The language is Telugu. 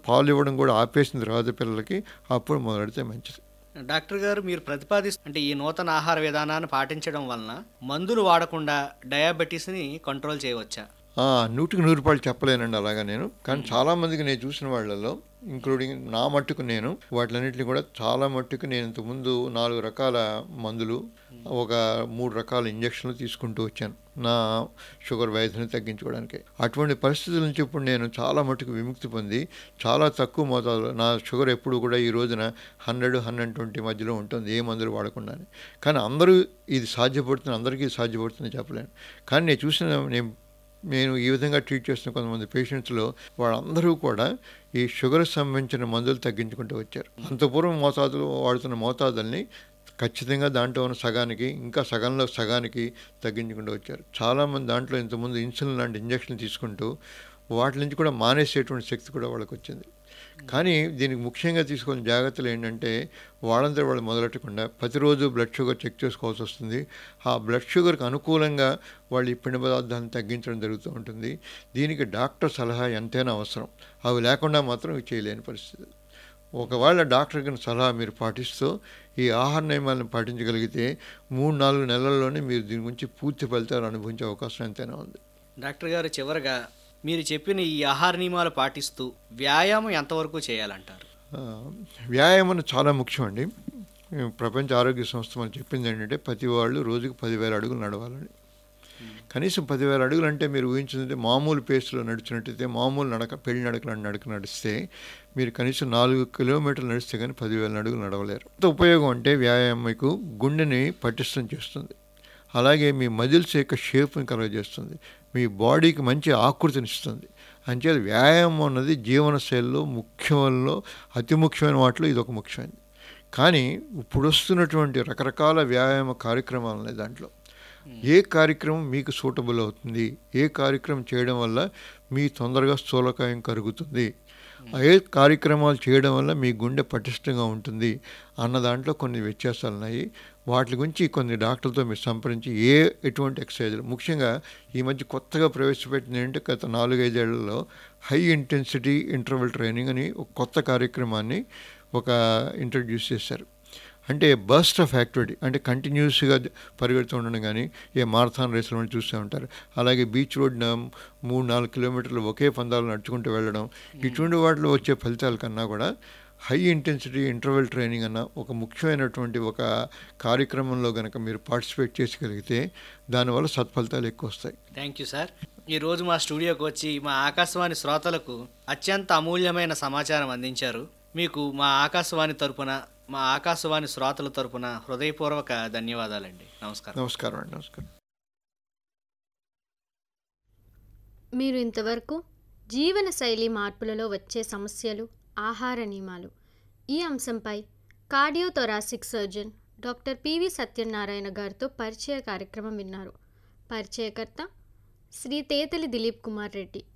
పాలు ఇవ్వడం కూడా ఆపేసిన తర్వాత పిల్లలకి అప్పుడు మొదలెడితే మంచిది డాక్టర్ గారు మీరు ప్రతిపాదిస్తూ అంటే ఈ నూతన ఆహార విధానాన్ని పాటించడం వలన మందులు వాడకుండా డయాబెటీస్ని కంట్రోల్ చేయవచ్చా ఆ, నూటికి నూరు రూపాయలు చెప్పలేనండి అలాగా నేను కానీ చాలా మందికి నేను చూసిన వాళ్ళలో ఇంక్లూడింగ్ నా మట్టుకు నేను వాటిలన్నింటినీ కూడా చాలా మట్టుకు నేను ఇంతకుముందు నాలుగు రకాల మందులు ఒక మూడు రకాల ఇంజక్షన్లు తీసుకుంటూ వచ్చాను నా షుగర్ వ్యాధిని తగ్గించుకోవడానికి అటువంటి పరిస్థితుల నుంచి ఇప్పుడు నేను చాలా మట్టుకు విముక్తి పొంది చాలా తక్కువ మోతాదులో నా షుగర్ ఎప్పుడు కూడా ఈ రోజున హండ్రెడ్ హండ్రెడ్ ట్వంటీ మధ్యలో ఉంటుంది ఏ మందులు వాడకుండానే కానీ అందరూ ఇది సాధ్యపడుతుంది అందరికీ సాధ్యపడుతుంది చెప్పలేను కానీ నేను చూసిన నేను నేను ఈ విధంగా ట్రీట్ చేస్తున్న కొంతమంది పేషెంట్స్లో వాళ్ళందరూ కూడా ఈ షుగర్ సంబంధించిన మందులు తగ్గించుకుంటూ వచ్చారు అంత పూర్వం మోతాదులు వాడుతున్న మోతాదుల్ని ఖచ్చితంగా దాంట్లో ఉన్న సగానికి ఇంకా సగంలో సగానికి తగ్గించుకుంటూ వచ్చారు చాలామంది దాంట్లో ఇంతకుముందు ఇన్సులిన్ లాంటి ఇంజక్షన్లు తీసుకుంటూ వాటి నుంచి కూడా మానేసేటువంటి శక్తి కూడా వాళ్ళకి వచ్చింది కానీ దీనికి ముఖ్యంగా తీసుకున్న జాగ్రత్తలు ఏంటంటే వాళ్ళంతా వాళ్ళు మొదలెట్టకుండా ప్రతిరోజు బ్లడ్ షుగర్ చెక్ చేసుకోవాల్సి వస్తుంది ఆ బ్లడ్ షుగర్కి అనుకూలంగా వాళ్ళు ఈ పిండి పదార్థాలను తగ్గించడం జరుగుతూ ఉంటుంది దీనికి డాక్టర్ సలహా ఎంతైనా అవసరం అవి లేకుండా మాత్రం ఇవి చేయలేని పరిస్థితి ఒకవేళ డాక్టర్ గారి సలహా మీరు పాటిస్తూ ఈ ఆహార నియమాలను పాటించగలిగితే మూడు నాలుగు నెలల్లోనే మీరు దీని గురించి పూర్తి ఫలితాలు అనుభవించే అవకాశం ఎంతైనా ఉంది డాక్టర్ గారు చివరగా మీరు చెప్పిన ఈ ఆహార నియమాలు పాటిస్తూ వ్యాయామం ఎంతవరకు చేయాలంటారు ఆ, వ్యాయామం చాలా ముఖ్యం అండి ప్రపంచ ఆరోగ్య సంస్థ మనం చెప్పింది ఏంటంటే ప్రతి వాళ్ళు రోజుకి పదివేల అడుగులు నడవాలని కనీసం పదివేల అడుగులు అంటే మీరు ఊహించిందంటే మామూలు పేస్లో నడిచినట్టయితే మామూలు నడక పెళ్లి నడకలు నడక నడిస్తే మీరు కనీసం నాలుగు కిలోమీటర్లు నడిస్తే కానీ పదివేల అడుగులు నడవలేరు ఎంత ఉపయోగం అంటే వ్యాయామం మీకు గుండెని పటిష్టం చేస్తుంది అలాగే మీ మజిల్స్ యొక్క షేప్ని కలుగజేస్తుంది మీ బాడీకి మంచి ఆకృతిని ఇస్తుంది అంచేది వ్యాయామం అన్నది జీవనశైలిలో ముఖ్యంలో అతి ముఖ్యమైన వాటిలో ఇది ఒక ముఖ్యమైనది కానీ ఇప్పుడు వస్తున్నటువంటి రకరకాల వ్యాయామ కార్యక్రమాలు ఉన్నాయి దాంట్లో ఏ కార్యక్రమం మీకు సూటబుల్ అవుతుంది ఏ కార్యక్రమం చేయడం వల్ల మీ తొందరగా స్థూలకాయం కరుగుతుంది ఏ కార్యక్రమాలు చేయడం వల్ల మీ గుండె పటిష్టంగా ఉంటుంది అన్న దాంట్లో కొన్ని వ్యత్యాసాలు ఉన్నాయి వాటి గురించి కొన్ని డాక్టర్లతో మీరు సంప్రదించి ఏ ఎటువంటి ఎక్సర్సైజులు ముఖ్యంగా ఈ మధ్య కొత్తగా ప్రవేశపెట్టింది ఏంటంటే గత నాలుగైదేళ్లలో హై ఇంటెన్సిటీ ఇంటర్వెల్ ట్రైనింగ్ అని ఒక కొత్త కార్యక్రమాన్ని ఒక ఇంట్రడ్యూస్ చేశారు అంటే బర్స్ట్ ఆఫ్ యాక్టివిటీ అంటే కంటిన్యూస్గా పరిగెడుతూ ఉండడం కానీ ఏ మారథాన్ రేసులు మనం చూస్తూ ఉంటారు అలాగే బీచ్ రోడ్న మూడు నాలుగు కిలోమీటర్లు ఒకే పందాలు నడుచుకుంటూ వెళ్ళడం ఇటువంటి వాటిలో వచ్చే ఫలితాల కన్నా కూడా హై ఇంటెన్సిటీ ఇంటర్వెల్ ట్రైనింగ్ అన్న ఒక ముఖ్యమైనటువంటి ఒక కార్యక్రమంలో కనుక మీరు పార్టిసిపేట్ చేసగలిగితే దానివల్ల సత్ఫలితాలు ఎక్కువ వస్తాయి థ్యాంక్ యూ సార్ ఈరోజు మా స్టూడియోకి వచ్చి మా ఆకాశవాణి శ్రోతలకు అత్యంత అమూల్యమైన సమాచారం అందించారు మీకు మా ఆకాశవాణి తరపున మా ఆకాశవాణి శ్రోతల తరపున హృదయపూర్వక ధన్యవాదాలండి నమస్కారం నమస్కారం అండి నమస్కారం మీరు ఇంతవరకు జీవనశైలి మార్పులలో వచ్చే సమస్యలు ఆహార నియమాలు ఈ అంశంపై cardiothoracic surgeon doctor PV Satyanarayana గారితో పరిచయ కార్యక్రమం విన్నారు పరిచయకర్త శ్రీ తేతలి దిలీప్ కుమార్ రెడ్డి